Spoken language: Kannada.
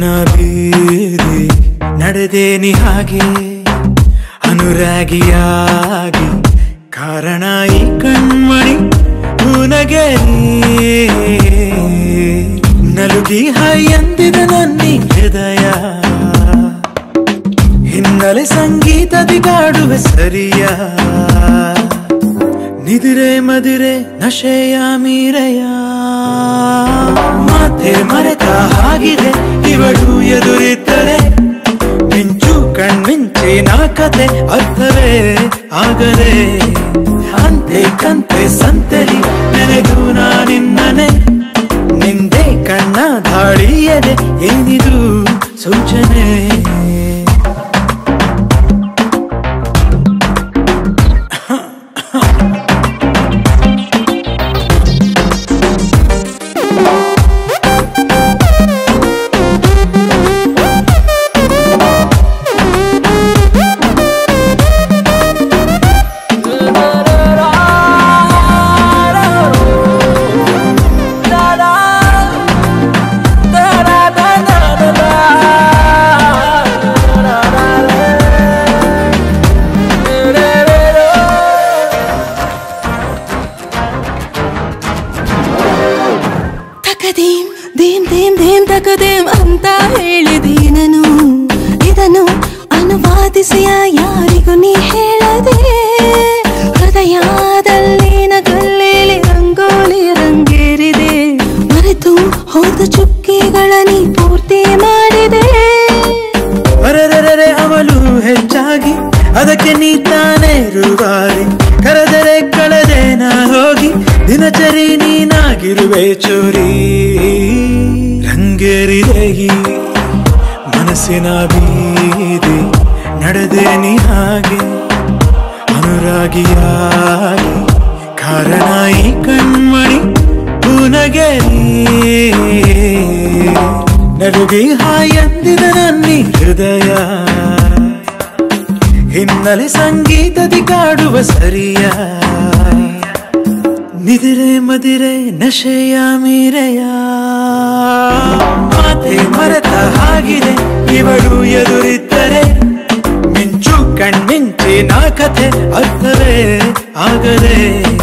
ಬೀದಿ ನಡೆದೇನಿ ಹಾಗೆ ಅನುರಾಗಿಯಾಗಿ ಕಾರಣ ಈ ಕಣ್ಮಣಿ ಹುನಗರಿ ನಲುಗಿ ಹೈ ಎಂದಿದ ನನ್ನಿ ಹೃದಯ ಹಿನ್ನೆಲೆ ಸಂಗೀತದಿ ಕಾಡುವೆ ಸರಿಯ ನಿದಿರೆ ಮದಿರೆ ನಶೆಯ ಮೀರೆಯ ಮಾತೆ ಮರೆತ ಹಾಗಿದೆ ಇವಳು ಎದುರಿದ್ದರೆ ಮಿಂಚು ಕಣ್ಮಿಂಚಿನ ಕತೆ ಅರ್ಥವೇ ಆಗದೆ ಅಂತೆ ಕಂತೆ ಸಂತೆಲಿ ನೆನೆದು ನಾನಿನ್ನನೆ ನಿಂದೆ ಕಣ್ಣ ಧಾಳಿಯದೆ ಏನಿದು ಸೂಚನೆ ತಕದೇಂ ದೇಂ ದೇಂ ದೇಂ ತಕದೇಂ ಅಂತ ಹೇಳಿದೀನನು ಇದನ್ನು ಅನುವಾದಿಸಿಯ ಯಾರಿಗೂ ನೀ ಹೇಳದೆ ಹೃದಯದಲ್ಲಿನ ಕಲ್ಲೇಲಿ ರಂಗೋಲಿ ರಂಗೇರಿದೆ ಮರೆತು ಹೋದ ಚುಕ್ಕಿಗಳ ನೀ ಪೂರ್ತಿ ಮಾಡಿದೆ ಅರೆರೆರೆ ಅವಳು ಹೆಚ್ಚಾಗಿ ಅದಕ್ಕೆ ನೀ ತಾನೇ ರೂವಾರಿ ಕರೆದರೆ ಕಳೆದೆ ನಾ ಹೋಗಿ ದಿನಚರಿ ನೀನಾಗಿರುವೆ ಚೋರಿ ರಂಗೇರಿದೆ ಈ ಮನಸ್ಸಿನ ಬೀದಿ ನಡೆದೆ ನೀ ಹಾಗೆ ಅನುರಾಗಿಯಾಗಿ ಕಾರಣ ಈ ಕಣ್ಮಣಿ ಪುನಗೆರಿ ನಡುಗಿ ಹಾಯಂದಿದ ನನ್ನಿ ಹೃದಯ ಹಿನ್ನೆಲೆ ಸಂಗೀತದಿ ಕಾಡುವ ಸರಿಯ ನಿದಿರೆ ಮದಿರೆ ನಶೆಯ ಮೀರೆಯ ಮಾತೆ ಮರೆತ ಹಾಗಿದೆ ಇವಳು ಎದುರಿದ್ದರೆ ಮಿಂಚು ಕಣ್ಮಿಂಚಿನ ಕಥೆ ಅರ್ಥವೇ ಆಗದೆ